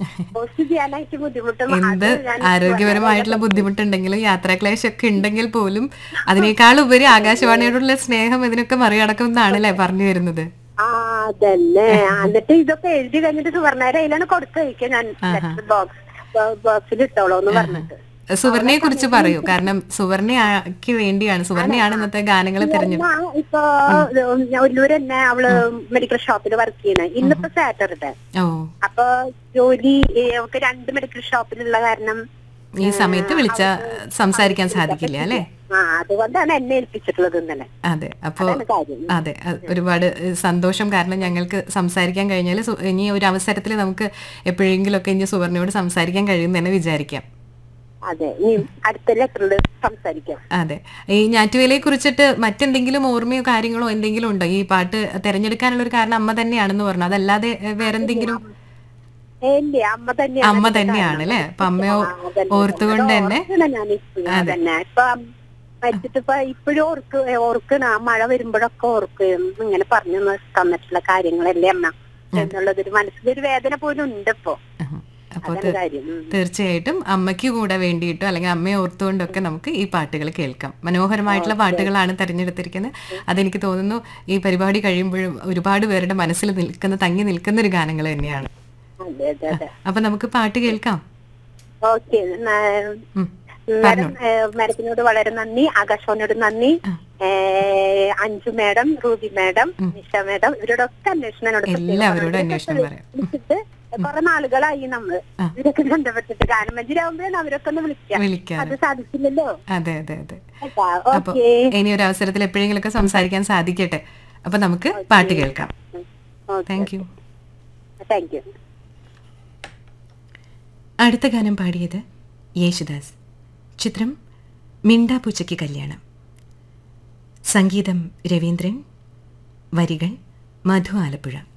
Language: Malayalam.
പോസ്റ്റ് ചെയ്യാനായിട്ട് ബുദ്ധിമുട്ടും എന്ത് അത് ഞാൻ ആരോഗ്യപരമായിട്ടുള്ള ബുദ്ധിമുട്ടുണ്ടെങ്കിലും യാത്രാക്ലേശമൊക്കെ ഉണ്ടെങ്കിൽ പോലും അതിനേക്കാൾ ഉപരി ആകാശവാണിയോടുള്ള സ്നേഹം ഇതിനൊക്കെ മറികടക്കുമെന്നാണല്ലേ പറഞ്ഞു വരുന്നത് ആ അതന്നെ ആ, എന്നിട്ട് ഇതൊക്കെ എഴുതി കഴിഞ്ഞിട്ട് സുവർണയുടെ കയ്യിലാണ് കൊടുക്കുക ഞാൻ ലെറ്റർ ബോക്സ് ബോക്സിൽ ഇട്ടോളൂ എന്ന് പറഞ്ഞിട്ട് സുവർണയെ കുറിച്ച് പറയൂ കാരണം സുവർണയ്ക്ക് വേണ്ടിയാണ് സുവർണയാണ് ഇന്നത്തെ ഗാനങ്ങൾ തിരഞ്ഞെടുത്തത് ഞാൻ ഇപ്പൊ ഒല്ലൂർ തന്നെ അവള് മെഡിക്കൽ ഷോപ്പിൽ വർക്ക് ചെയ്യണേ ഇന്നിപ്പോ സാറ്റർഡേ ഓ അപ്പൊ ജോലി ഏ, അവൾക്ക് രണ്ട് മെഡിക്കൽ ഷോപ്പിലുള്ള കാരണം ഈ സമയത്ത് വിളിച്ച സംസാരിക്കാൻ സാധിക്കില്ല അല്ലേ ആ അതുകൊണ്ടാണ് എന്നെ ഏൽപ്പിച്ചിട്ടുള്ളത് ഇന്നലെ അതെ അപ്പോ അതാണ് കാര്യം അതെ അത് ഒരുപാട് ഏഹ്, സന്തോഷം കാരണം ഞങ്ങൾക്ക് സംസാരിക്കാൻ കഴിഞ്ഞാൽ ഇനി ഒരു അവസരത്തിൽ നമുക്ക് എപ്പോഴെങ്കിലുമൊക്കെ ഇനി സുവർണയോട് സംസാരിക്കാൻ കഴിയും തന്നെ വിചാരിക്കാം അതെ ഇനി അടുത്ത ലെറ്ററിൽ സംസാരിക്കാം അതെ ഈ ഞാറ്റുവേലയെ കുറിച്ചിട്ട് മറ്റെന്തെങ്കിലും ഓർമ്മയോ കാര്യങ്ങളോ എന്തെങ്കിലും ഉണ്ടോ ഈ പാട്ട് തിരഞ്ഞെടുക്കാനുള്ള ഒരു കാരണം അമ്മ തന്നെയാണെന്ന് പറഞ്ഞു അതല്ലാതെ ഏഹ്, വേറെന്തെങ്കിലും ഏ, ഇല്ല അമ്മ തന്നെയാണ് അമ്മ അതിന്റെ തന്നെയാണ് കാരണം. അല്ലേ അപ്പൊ അമ്മയെ ആ, അതന്നെ. ഓർത്തുകൊണ്ട് അത് തന്നെ ഓർക്കണ ഞാൻ ഇപ്പോഴും അതന്നെ ഇപ്പൊ മരിച്ചിട്ട് ഇപ്പൊ ഇപ്പോഴും ഓർക്ക് ഓർക്കണ ആ മഴ വരുമ്പോഴൊക്കെ ഓർക്കും ഇങ്ങനെ പറഞ്ഞു തന്നിട്ടുള്ള കാര്യങ്ങളല്ലേ അമ്മ എന്നുള്ളതൊരു മനസ്സിലൊരു വേദന പോലും ഉണ്ട് ഇപ്പൊ ഉം. അപ്പൊ അതാണ് കാര്യം ഉം. തീർച്ചയായിട്ടും അമ്മയ്ക്ക് കൂടെ വേണ്ടിയിട്ടോ അല്ലെങ്കിൽ അമ്മയെ ഓർത്തുകൊണ്ടൊക്കെ നമുക്ക് ഈ പാട്ടുകൾ കേൾക്കാം മനോഹരമായിട്ടുള്ള പാട്ടുകളാണ് തിരഞ്ഞെടുത്തിരിക്കുന്നത് അതെനിക്ക് തോന്നുന്നു ഈ പരിപാടി കഴിയുമ്പോഴും ഒരുപാട് പേരുടെ മനസ്സിൽ നിൽക്കുന്ന തങ്ങി നിൽക്കുന്ന ഒരു ഗാനങ്ങൾ തന്നെയാണ് അതെ അതെ അതെ അപ്പൊ നമുക്ക് പാട്ട് കേൾക്കാം ഓക്കെ ഉം. മാഡം മാഡത്തിനോട് വളരെ നന്ദി ആകാശവാണിയോട് നന്ദി ഏ, Anju madam Ruby madam Nisha madam ഇവരോടൊക്കെ അന്വേഷണം എന്നോട് പ്രത്യേകം എല്ലാവരോടും പറഞ്ഞു. അന്വേഷണം പറയാം. വിളിച്ചിട്ട് കുറെ നാളുകളായി നമ്മള് ഇവരൊക്കെ ബന്ധപ്പെട്ടിട്ട് ഗാനം മഞ്ജുരാകുമ്പോഴാണ് അവരൊക്കെ ഒന്ന് വിളിക്കാം വിളിക്കാം അത് സാധിച്ചില്ലല്ലോ അതെ അതെ അതെ കേട്ടാ അപ്പൊ ഓക്കെ ഇനി ഒരു അവസരത്തിൽ എപ്പോഴെങ്കിലുമൊക്കെ സംസാരിക്കാൻ സാധിക്കട്ടെ അപ്പൊ നമുക്ക് പാട്ട് കേൾക്കാം താങ്ക് യു താങ്ക് യു അടുത്ത ഗാനം പാടിയത് യേശുദാസ് ചിത്രം മിണ്ടാപൂച്ചയ്ക്ക് കല്യാണം സംഗീതം രവീന്ദ്രൻ വരികൾ മധു ആലപ്പുഴ